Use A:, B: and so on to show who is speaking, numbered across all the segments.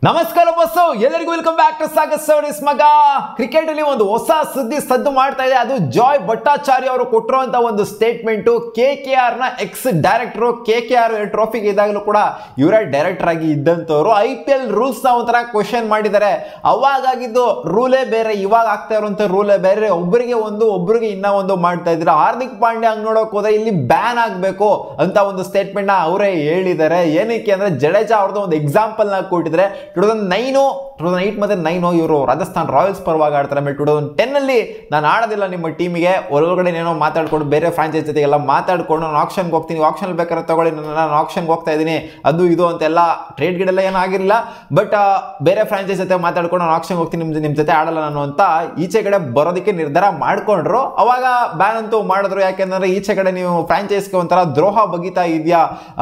A: ನಮಸ್ಕಾರ ಬಸ್ಸು ಎಲ್ಲರಿಗೂ ವೆಲ್ಕಮ್ ಬ್ಯಾಕ್ ಟು ಸಾಗರ್ ಸೋಡಿಸ್ ಮಗ ಕ್ರಿಕೆಟ್ ಅಲ್ಲಿ ಒಂದು ಹೊಸ ಸುದ್ದಿ ಸದ್ದು ಮಾಡ್ತಾ ಇದೆ ಅದು ಜಾಯ್ ಭಟ್ಟಾಚಾರ್ಯ ಅವರು ಕೊಟ್ಟಿರುವಂತ ಒಂದು ಸ್ಟೇಟ್ಮೆಂಟ್ ಕೆ ಕೆ ಆರ್ ನ ex director K K R ಟ್ರೋಫಿಗೆ ಇದ್ದಾಗಲೂ ಕೂಡ ಇವರೇ ಡೈರೆಕ್ಟರ್ ಆಗಿ ಇದ್ದಂತವ್ರು ಐ ಪಿ ಎಲ್ ರೂಲ್ಸ್ ನ ಒಂಥರ ಕ್ವಶನ್ ಮಾಡಿದ್ದಾರೆ ಅವಾಗಾಗಿದ್ದು ರೂಲೇ ಬೇರೆ ಇವಾಗ ಆಗ್ತಾ ಇರುವಂತ ರೂಲೇ ಬೇರೆ ಒಬ್ಬರಿಗೆ ಒಂದು ಒಬ್ಬರಿಗೆ ಇನ್ನ ಒಂದು ಮಾಡ್ತಾ ಇದ್ರೆ ಹಾರ್ದಿಕ್ ಪಾಂಡ್ಯ ಹಂಗ್ ನೋಡಕ್ ಹೋದ್ರೆ ಇಲ್ಲಿ ಬ್ಯಾನ್ ಆಗ್ಬೇಕು ಅಂತ ಒಂದು ಸ್ಟೇಟ್ಮೆಂಟ್ ನ ಅವರೇ ಹೇಳಿದ್ದಾರೆ ಏನಕ್ಕೆ ಅಂದ್ರೆ ಜಡೇಜಾ ಅವ್ರದ್ದು ಒಂದು ಎಕ್ಸಾಂಪಲ್ ನ ಕೊಟ್ಟಿದ್ರೆ two thousand nine two thousand eight ಮತ್ತೆ ನೈನು ಇವರು ರಾಜಸ್ಥಾನ್ ರಾಯಲ್ಸ್ ಪರವಾಗಿ ಆಡ್ತಾರೆ ಆಮೇಲೆ ಟೂ ತೌಸಂಡ್ ಟೆನ್ ಅಲ್ಲಿ ನಾನು ಆಡೋದಿಲ್ಲ ನಿಮ್ಮ ಟೀಮಿಗೆ ಒಳಗಡೆ ಏನೋ ಮಾತಾಡ್ಕೊಂಡು ಬೇರೆ ಫ್ರಾಂಚೈಸ್ ಜೊತೆಗೆಲ್ಲ ಮಾತಾಡ್ಕೊಂಡು ನಾನು ಆಕ್ಷನ್ಗೆ ಹೋಗ್ತೀನಿ ಆಕ್ಷನ್ ಬೇಕಾದ್ರೆ ತಗೊಳ್ಳಿ ನನ್ನ ನಾನು ಆಕ್ಷನ್ಗೆ ಹೋಗ್ತಾ ಇದ್ದೀನಿ ಅದು ಇದು ಅಂತೆಲ್ಲ ಟ್ರೇಡ್ ಗಿಡೆಲ್ಲ ಏನೂ ಆಗಿರಲಿಲ್ಲ ಬಟ್ ಬೇರೆ ಫ್ರಾಂಚೈಸ್ ಜೊತೆ ಮಾತಾಡ್ಕೊಂಡು ನಾನು ಆಕ್ಷನ್ಗೆ ಹೋಗ್ತೀನಿ ನಿಮ್ಮ ನಿಮ್ಮ ಜೊತೆ ಆಡಲ್ಲ ನಾನು ಅಂತ ಈಚೆ ಕಡೆ ಬರೋದಕ್ಕೆ ನಿರ್ಧಾರ ಮಾಡ್ಕೊಂಡ್ರು ಅವಾಗ ಬ್ಯಾನ್ ಅಂತೂ ಮಾಡಿದ್ರು ಯಾಕೆಂದ್ರೆ ಈಚೆ ಕಡೆ ನೀವು ಫ್ರಾಂಚೈಸ್ಗೆ ಒಂಥರ ದ್ರೋಹ ಬಗೀತಾ ಇದೆಯಾ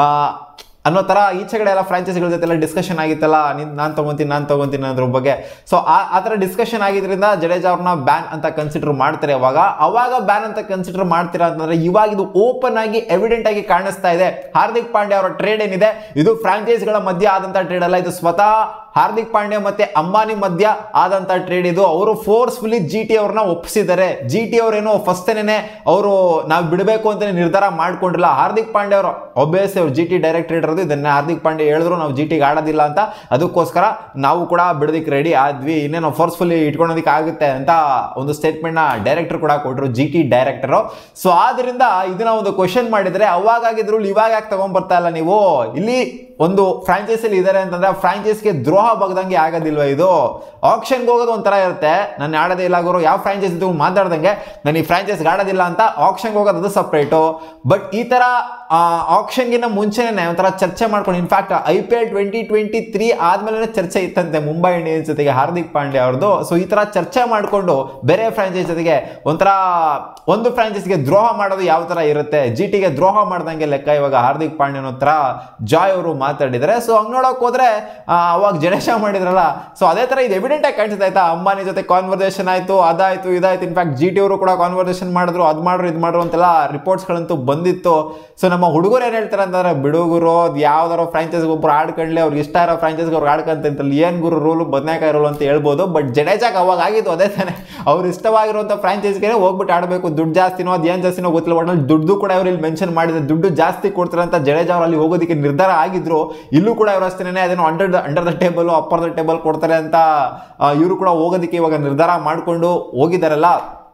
A: ಅನ್ನೋ ಥರ ಈಚೆ ಕಡೆ ಎಲ್ಲ ಫ್ರಾಂಚೈಸಿಗಳ ಜೊತೆ ಎಲ್ಲ ಡಿಸ್ಕಷನ್ ಆಗಿತ್ತಲ್ಲ ನಿನ್ ನಾನು ತೊಗೊಂತೀನಿ ನಾನು ತೊಗೊಂತೀನಿ ಅದ್ರ ಬಗ್ಗೆ ಸೊ ಆ ಆ ಥರ ಡಿಸ್ಕಷನ್ ಆಗಿದ್ರಿಂದ ಜಡೇಜಾ ಅವ್ರನ್ನ ಬ್ಯಾನ್ ಅಂತ ಕನ್ಸಿಡರ್ ಮಾಡ್ತಾರೆ ಅವಾಗ ಅವಾಗ ಬ್ಯಾನ್ ಅಂತ ಕನ್ಸಿಡರ್ ಮಾಡ್ತೀರಾ ಅಂತಂದ್ರೆ ಇವಾಗ ಇದು ಓಪನ್ ಆಗಿ ಎವಿಡೆಂಟ್ ಆಗಿ ಕಾಣಿಸ್ತಾ ಇದೆ ಹಾರ್ದಿಕ್ ಪಾಂಡ್ಯ ಅವರ ಟ್ರೇಡ್ ಏನಿದೆ ಇದು ಫ್ರಾಂಚೈಸ್ಗಳ ಮಧ್ಯೆ ಆದಂಥ ಟ್ರೇಡ್ ಅಲ್ಲ ಇದು ಸ್ವತಃ ಹಾರ್ದಿಕ್ ಪಾಂಡ್ಯ ಮತ್ತೆ ಅಂಬಾನಿ ಮಧ್ಯ ಆದಂತ ಟ್ರೇಡ್ ಇದು ಅವರು ಫೋರ್ಸ್ಫುಲಿ ಜಿ ಟಿ ಅವ್ರನ್ನ ಒಪ್ಪಿಸಿದ್ದಾರೆ ಜಿ ಟಿ ಅವ್ರೇನು ಫಸ್ಟೇನೆ ಅವರು ನಾವು ಬಿಡಬೇಕು ಅಂತ ನಿರ್ಧಾರ ಮಾಡ್ಕೊಂಡಿಲ್ಲ ಹಾರ್ದಿಕ್ ಪಾಂಡ್ಯ ಅವರು ಒಬ್ಬಿಯಸ್ ಅವ್ರು ಜಿ ಟಿ ಡೈರೆಕ್ಟ್ ಇರೋದು ಇದನ್ನ ಹಾರ್ದಿಕ್ ಪಾಂಡ್ಯ ಹೇಳಿದ್ರು ನಾವು ಜಿ ಟಿಗೆ ಆಡೋದಿಲ್ಲ ಅಂತ ಅದಕ್ಕೋಸ್ಕರ ನಾವು ಕೂಡ ಬಿಡೋದಕ್ಕೆ ರೆಡಿ ಆದ್ವಿ ಇನ್ನೇನು ಫೋರ್ಸ್ಫುಲಿ ಇಟ್ಕೊಳೋದಕ್ಕೆ ಆಗುತ್ತೆ ಅಂತ ಒಂದು ಸ್ಟೇಟ್ಮೆಂಟ್ ನ ಡೈರೆಕ್ಟರ್ ಕೂಡ ಕೊಟ್ಟರು ಜಿ ಟಿ ಡೈರೆಕ್ಟರ್ ಸೊ ಆದ್ರಿಂದ ಇದನ್ನ ಒಂದು ಕ್ವಶನ್ ಮಾಡಿದ್ರೆ ಅವಾಗಾಗಿದ್ರು ಇವಾಗ ಯಾಕೆ ತಗೊಂಡ್ಬರ್ತಾ ಇಲ್ಲ ನೀವು ಇಲ್ಲಿ ಒಂದು ಫ್ರಾಂಚೈಸಲ್ಲಿ ಇದ್ದಾರೆ ಅಂತಂದ್ರೆ ಆ ಫ್ರಾಂಚೈಸ್ಗೆ ದ್ರೋಹ ಬಗ್ದಂಗೆ ಆಗೋದಿಲ್ವ ಇದು ಆಕ್ಷನ್ಗೆ ಹೋಗೋದು ಒಂಥರ ಇರುತ್ತೆ ನಾನು ಆಡೋದೇ ಇಲ್ಲ ಗುರು ಯಾವ ಫ್ರಾಂಚೈಸ್ ಇದು ಮಾತಾಡ್ದಂಗೆ ನಾನು ಈ ಫ್ರಾಂಚೈಸ್ಗೆ ಆಡೋದಿಲ್ಲ ಅಂತ ಆಕ್ಷನ್ಗೆ ಹೋಗೋದು ಅದು ಸಪ್ರೇಟು ಬಟ್ ಈ ಥರ ಆಕ್ಷನ್ಗಿನ ಮುಂಚೆನೇ ಒಂಥರ ಚರ್ಚೆ ಮಾಡ್ಕೊಂಡು in fact I P L twenty twenty three ಆದ್ಮೇಲೆ ಚರ್ಚೆ ಇತ್ತಂತೆ ಮುಂಬೈ ಇಂಡಿಯನ್ಸ್ ಜೊತೆಗೆ ಹಾರ್ದಿಕ್ ಪಾಂಡ್ಯ ಅವ್ರದ್ದು ಸೊ ಈ ಥರ ಚರ್ಚೆ ಮಾಡಿಕೊಂಡು ಬೇರೆ ಫ್ರಾಂಚೈಸ್ ಜೊತೆಗೆ ಒಂಥರ ಒಂದು ಫ್ರಾಂಚೈಸ್ಗೆ ದ್ರೋಹ ಮಾಡೋದು ಯಾವ ಥರ ಇರುತ್ತೆ ಜಿ ಟಿಗೆ ದ್ರೋಹ ಮಾಡ್ದಂಗೆ ಲೆಕ್ಕ ಇವಾಗ ಹಾರ್ದಿಕ್ ಪಾಂಡ್ಯನ ಹತ್ರ ಜಾಯ್ ಅವರು ಮಾತಾಡಿದ್ದಾರೆ ಸೊ ಹಂಗ್ ನೋಡಕ್ ಹೋದ್ರೆ ಆ, ಅವಾಗ ಜಡೇಶಾ ಮಾಡಿದ್ರಲ್ಲ ಸೊ ಅದೇ ತರ ಇದು ಎವಿಡೆಂಟ್ ಆಗಿ ಕಾಣಿಸ್ತಾ ಆಯ್ತಾ ಅಂಬಾನಿ ಜೊತೆ ಕಾನ್ವರ್ಸೇಷನ್ ಆಯ್ತು ಅದಾಯ್ತು ಇದಾಯ್ತು ಇನ್ಫ್ಯಾಕ್ಟ್ ಜಿ ಟಿ ಅವರು ಕೂಡ ಕಾನ್ವರ್ಸೇಷನ್ ಮಾಡಿದ್ರು ಅದ್ ಮಾಡ್ರು ಇದು ಮಾಡ್ರು ಅಂತೆಲ್ಲ ರಿಪೋರ್ಟ್ಸ್ ಗಳಂತೂ ಬಂದಿತ್ತು ಸೊ ನಮ್ಮ ಹುಡುಗರು ಏನ್ ಹೇಳ್ತಾರೆ ಅಂತಂದ್ರೆ ಬಿಡುಗರು ಅದು ಯಾವ್ದಾರೋ ಫ್ರಾಂಚೈಸ್ ಒಬ್ರು ಆಡ್ಕೊಂಡ್ಲಿ ಅವ್ರಿಗೆ ಇಷ್ಟ ಇರೋ ಫ್ರಾಂಚೈಸ್ಗೆ ಅವ್ರು ಆಡ್ಕಂತಂತಲ್ಲಿ ಏನ್ ಗುರು ರೂಲ್ ಬದನೇಕಾಯಿ ರೂಲ್ ಅಂತ ಹೇಳ್ಬೋದು ಬಟ್ ಜಡೇಜಾಗ್ ಅವಾಗ ಆಗಿದ್ದು ಅದೇ ತಾನೆ ಅವ್ರು ಇಷ್ಟವಾಗಿರುವಂತ ಫ್ರಾಂಚೈಸ್ಗೆ ಹೋಗ್ಬಿಟ್ಟು ಆಡಬೇಕು ದುಡ್ಡು ಜಾಸ್ತಿನೋ ಅದು ಏನ್ ಜಾಸ್ತಿನೋ ಗೊತ್ತಿಲ್ಲ ಒಟ್ನಲ್ಲಿ ದುಡ್ಡು ಕೂಡ ಅವ್ರು ಇಲ್ಲಿ ಮೆನ್ಷನ್ ಮಾಡಿದ್ರೆ ದುಡ್ಡು ಜಾಸ್ತಿ ಕೊಡ್ತಾರೆ ಅಂತ ಜಡೇಜಾ ಅವ್ರು ಅಲ್ಲಿ ಹೋಗೋದಕ್ಕೆ ನಿರ್ಧಾರ ಆಗಿದ್ರು ಇಲ್ಲೂ ಕೂಡ ಇವರು ಅಷ್ಟೇನೆ ಅದೇನೋ under the under the table upper the table ಕೊಡ್ತಾರೆ ಅಂತ ಇವರು ಕೂಡ ಹೋಗೋದಕ್ಕೆ ಇವಾಗ ನಿರ್ಧಾರ ಮಾಡಿಕೊಂಡು ಹೋಗಿದಾರಲ್ಲ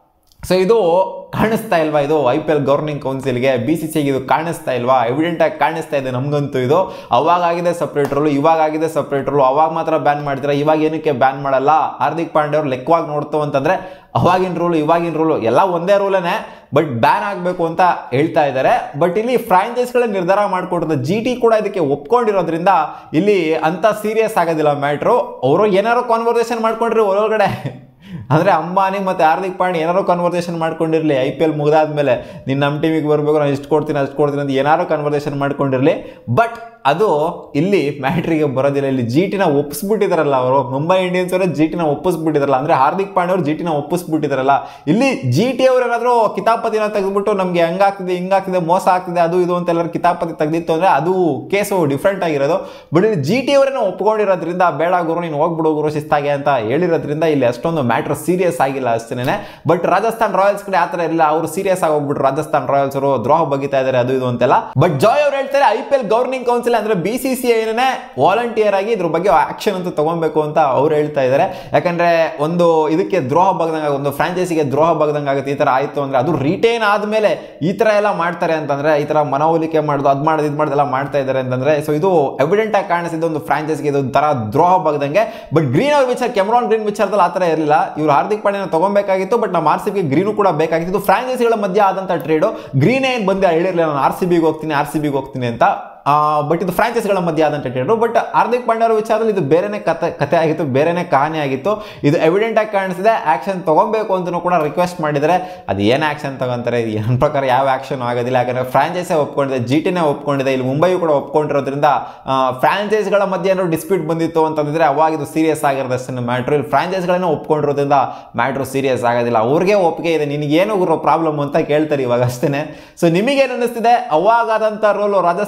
A: ಸೊ ಇದು ಕಾಣಿಸ್ತಾ ಇಲ್ವಾ ಇದು ಐ ಪಿ ಎಲ್ ಗವರ್ನಿಂಗ್ ಕೌನ್ಸಿಲ್ಗೆ ಬಿ ಸಿ ಸಿಗೆ ಇದು ಕಾಣಿಸ್ತಾ ಇಲ್ವಾ ಎವಿಡೆಂಟ್ ಆಗಿ ಕಾಣಿಸ್ತಾ ಇದೆ ನಮಗಂತೂ ಇದು ಅವಾಗ ಆಗಿದೆ ಸಪ್ರೇಟ್ ರೂಲು ಇವಾಗ ಆಗಿದೆ ಸಪ್ರೇಟ್ ರೂಲು ಅವಾಗ ಮಾತ್ರ ಬ್ಯಾನ್ ಮಾಡ್ತೀರಾ ಇವಾಗ ಏನಕ್ಕೆ ಬ್ಯಾನ್ ಮಾಡಲ್ಲ ಹಾರ್ದಿಕ್ ಪಾಂಡ್ಯ ಅವ್ರು ಲೆಕ್ಕವಾಗಿ ನೋಡ್ತು ಅಂತಂದ್ರೆ ಅವಾಗಿನ ರೂಲು ಇವಾಗಿನ ರೂಲು ಎಲ್ಲ ಒಂದೇ ರೂಲೇನೆ ಬಟ್ ಬ್ಯಾನ್ ಆಗಬೇಕು ಅಂತ ಹೇಳ್ತಾ ಇದ್ದಾರೆ ಬಟ್ ಇಲ್ಲಿ ಫ್ರಾಂಚೈಸ್ಗಳ ನಿರ್ಧಾರ ಮಾಡಿಕೊಡ್ತಾರೆ ಜಿ ಟಿ ಕೂಡ ಇದಕ್ಕೆ ಒಪ್ಕೊಂಡಿರೋದ್ರಿಂದ ಇಲ್ಲಿ ಅಂತ ಸೀರಿಯಸ್ ಆಗೋದಿಲ್ಲ ಮ್ಯಾಟ್ರು ಅವರು ಏನಾರು ಕಾನ್ವರ್ಸೇಷನ್ ಮಾಡ್ಕೊಂಡ್ರಿ ಒಳಗಡೆ ಅಂದರೆ ಅಂಬಾನಿ ಮತ್ತು ಹಾರ್ದಿಕ್ ಪಾಂಡ್ಯ ಏನಾರು ಕನ್ವರ್ಸೇಷನ್ ಮಾಡ್ಕೊಂಡಿರಲಿ ಐ ಪಿ ಎಲ್ ಮುಗಿದಾದ್ಮೇಲೆ ನೀನು ನಮ್ಮ ಟೀಮಿಗೆ ಬರಬೇಕು ನಾನು ಇಷ್ಟು ಕೊಡ್ತೀನಿ ಅಷ್ಟು ಕೊಡ್ತೀನಿ ಅಂತ ಏನಾರು ಕನ್ವರ್ಸೇಷನ್ ಮಾಡ್ಕೊಂಡಿರಲಿ ಬಟ್ ಅದು ಇಲ್ಲಿ ಮ್ಯಾಟ್ರಿಗೆ ಬರೋದಿಲ್ಲ ಇಲ್ಲಿ ಜಿ ಟಿನ ಒಪ್ಪಿಸ್ಬಿಟ್ಟಿದಾರಲ್ಲ ಅವರು ಮುಂಬೈ ಇಂಡಿಯನ್ಸ್ ಅವರು ಜಿ ಟಿನ ಒಪ್ಪಿಸ್ಬಿಟ್ಟಿದಾರಲ್ಲ ಅಂದರೆ ಹಾರ್ದಿಕ್ ಪಾಂಡ್ಯ ಅವರು ಜಿ ಟಿನ ಒಪ್ಪಿಸ್ಬಿಟ್ಟಿದಾರಲ್ಲ ಇಲ್ಲಿ ಜಿ ಟಿ ಅವ್ರು ಏನಾದರೂ ಕಿತಾಪತಿನ ತೆಗೆದ್ಬಿಟ್ಟು ನಮಗೆ ಹಂಗಾಗ್ತಿದೆ ಹಿಂಗಾಗ್ತಿದೆ ಮೋಸ ಆಗ್ತಿದೆ ಅದು ಇದು ಅಂತ ಎಲ್ಲರೂ ಕಿತಾಪತಿ ತೆಗೆದಿತ್ತು ಅಂದರೆ ಅದು ಕೇಸು ಡಿಫ್ರೆಂಟ್ ಆಗಿರೋದು ಬಟ್ ಇಲ್ಲಿ ಜಿ ಟಿ ಅವರೇನೋ ಒಪ್ಕೊಂಡಿರೋದ್ರಿಂದ ಬೇಡ ಗುರು ನೀನು ಹೋಗ್ಬಿಡು ಗುರು ಶಿಸ್ತಾಗೆ ಅಂತ ಹೇಳಿರೋದ್ರಿಂದ ಇಲ್ಲಿ ಅಷ್ಟೊಂದು ಮ್ಯಾಟ್ರ್ ಸೀರಿಯಸ್ ಆಗಿಲ್ಲ ಅಷ್ಟೇನೆ ಬಟ್ ರಾಜಸ್ಥಾನ್ ರಾಯಲ್ಸ್ ಕಡೆ ಆ ಥರ ಇಲ್ಲ ಅವರು ಸೀರಿಯಸ್ ಆಗಿ ಹೋಗ್ಬಿಟ್ರು ರಾಜಸ್ಥಾನ್ ರಾಯಲ್ಸ್ ಅವರು ದ್ರೋಹ ಬಗಿತಾ ಇದ್ದಾರೆ ಅದು ಇದು ಅಂತೆಲ್ಲ ಬಟ್ ಜಾಯ್ ಅವ್ರು ಹೇಳ್ತಾರೆ I P L governing council ಅಂದ್ರೆ ಬಿ ಸಿ ಸಿ ಐನೇ ವಾಲಂಟಿಯರ್ ಆಗಿ ಇದ್ರ ಬಗ್ಗೆ ಆಕ್ಷನ್ ಅಂತ ತಗೊಬೇಕು ಅಂತ ಅವ್ರು ಹೇಳ್ತಾ ಇದ್ದಾರೆ ಯಾಕಂದ್ರೆ ಒಂದು ಇದಕ್ಕೆ ದ್ರೋಹ ಬಗ್ದಂಗೆ ಒಂದು ಫ್ರಾಂಚೈಸಿಗೆ ದ್ರೋಹ ಬಗ್ದಂಗೆ ಆಗುತ್ತೆ ಈ ತರ ಆಯ್ತು ಅಂದ್ರೆ ಅದು ರಿಟೈನ್ ಆದ್ಮೇಲೆ ಈ ತರ ಎಲ್ಲ ಮಾಡ್ತಾರೆ ಅಂತಂದ್ರೆ ಈ ತರ ಮನವೊಲಿಕೆ ಮಾಡೋದು ಅದ್ ಮಾಡೋದು ಇದು ಮಾಡೋದೆಲ್ಲ ಮಾಡ್ತಾ ಇದ್ದಾರೆ ಅಂತಂದ್ರೆ ಸೊ ಇದು ಎವಿಡೆಂಟ್ ಆಗಿ ಕಾಣಿಸಿದ ಒಂದು ಫ್ರಾಂಚೈಸ್ಗೆ ಇದು ತರ ದ್ರೋಹ ಬಗ್ದಂಗೆ ಬಟ್ ಗ್ರೀನ್ ಅವ್ರ ವಿಚಾರ ಕೆಮ್ರಾನ್ ಗ್ರೀನ್ ವಿಚಾರದಲ್ಲಿ ಆ ಥರ ಇರಲಿಲ್ಲ ಇವ್ರು ಹಾರ್ದಿಕ್ ಪಾಂಡ್ಯನ ತಗೊಬೇಕಾಗಿತ್ತು ಬಟ್ ನಮ್ಮ ಆರ್ ಸಿ ಬಿಗೆ ಗ್ರೀನು ಕೂಡ ಬೇಕಾಗಿತ್ತು ಫ್ರಾಂಚೈಸಿಗಳ ಮಧ್ಯೆ ಆದಂಥ ಟ್ರೇಡು ಗ್ರೀನ್ ಏನು ಬಂದು ಹೇಳಿರಲಿಲ್ಲ ನಾನು ಆರ್ ಸಿ ಬಿಗೆ ಹೋಗ್ತೀನಿ ಆರ್ ಸಿ ಬಿಗೆ ಹೋಗ್ತೀನಿ ಅಂತ ಬಟ್ ಇದು ಫ್ರಾಂಚೈಸ್ಗಳ ಮಧ್ಯೆ ಆದಂಥ ಟ್ರೇಡು ಬಟ್ ಹಾರ್ದಿಕ್ ಪಾಂಡ್ಯ ಅವರ ವಿಚಾರದಲ್ಲಿ ಇದು ಬೇರೆನೇ ಕತೆ ಕತೆ ಆಗಿತ್ತು ಬೇರೆನೇ ಕಹಾನಿ ಆಗಿತ್ತು ಇದು ಎವಿಡೆಂಟ್ ಆಗಿ ಕಾಣಿಸಿದೆ ಆಕ್ಷನ್ ತಗೊಬೇಕು ಅಂತಲೂ ಕೂಡ ರಿಕ್ವೆಸ್ಟ್ ಮಾಡಿದರೆ ಅದು ಏನು ಆಕ್ಷನ್ ತಗೊಂತಾರೆ ಇದು ನನ್ನ ಪ್ರಕಾರ ಯಾವ ಆಕ್ಷನ್ ಆಗೋದಿಲ್ಲ ಯಾಕಂದರೆ ಫ್ರಾಂಚೈಸೇ ಒಪ್ಕೊಂಡಿದೆ ಜಿ ಟಿನೇ ಒಪ್ಕೊಂಡಿದೆ ಇಲ್ಲಿ ಮುಂಬೈ ಕೂಡ ಒಪ್ಕೊಂಡಿರೋದ್ರಿಂದ ಫ್ರಾಂಚೈಸ್ಗಳ ಮಧ್ಯೆ ಏನಾದ್ರು ಡಿಸ್ಪ್ಯೂಟ್ ಬಂದಿತ್ತು ಅಂತಂದ್ರೆ ಅವಾಗ ಇದು ಸೀರಿಯಸ್ ಆಗಿರೋದಷ್ಟೇ ಮ್ಯಾಟ್ರು ಇಲ್ಲಿ ಫ್ರಾಂಚೈಸ್ಗಳನ್ನ ಒಪ್ಕೊಂಡಿರೋದ್ರಿಂದ ಮ್ಯಾಟ್ರು ಸೀರಿಯಸ್ ಆಗೋದಿಲ್ಲ ಅವ್ರಿಗೆ ಒಪ್ಪಿಗೆ ಇದೆ ನಿನಗೇನು ಗುರು ಪ್ರಾಬ್ಲಮ್ ಅಂತ ಕೇಳ್ತಾರೆ ಇವಾಗ ಅಷ್ಟೇ ಸೊ ನಿಮಗೇನು ಅನ್ನಿಸ್ತಿದೆ ಅವಾಗಾದಂಥ ರೋಲು ರಾಜಸ್ಥಾನ್ ರಾಯಲ್ಸ್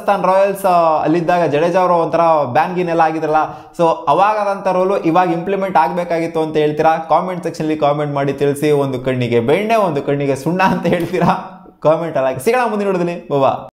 A: ರಾಯಲ್ಸ್ ಅಲ್ಲಿದ್ದಾಗ ಜಡೇಜಾ ಅವರು ಒಂಥರ ಬ್ಯಾನ್ ಗೀನ್ ಎಲ್ಲ ಆಗಿದ್ರಲ್ಲ ಸೊ ಅವಾಗದಂಥ ರೂಲು ಇವಾಗ ಇಂಪ್ಲಿಮೆಂಟ್ ಆಗಬೇಕಾಗಿತ್ತು ಅಂತ ಹೇಳ್ತೀರಾ ಕಾಮೆಂಟ್ ಸೆಕ್ಷನಲ್ಲಿ ಕಾಮೆಂಟ್ ಮಾಡಿ ತಿಳಿಸಿ ಒಂದು ಕಣ್ಣಿಗೆ ಬೆಣ್ಣೆ ಒಂದು ಕಣ್ಣಿಗೆ ಸುಣ್ಣ ಅಂತ ಹೇಳ್ತೀರಾ ಕಾಮೆಂಟ್ ಅಲ್ಲ ಸಿಗೋಣ ಮುಂದಿನ ನೋಡಿದಲ್ಲಿ ಬಾಬಾ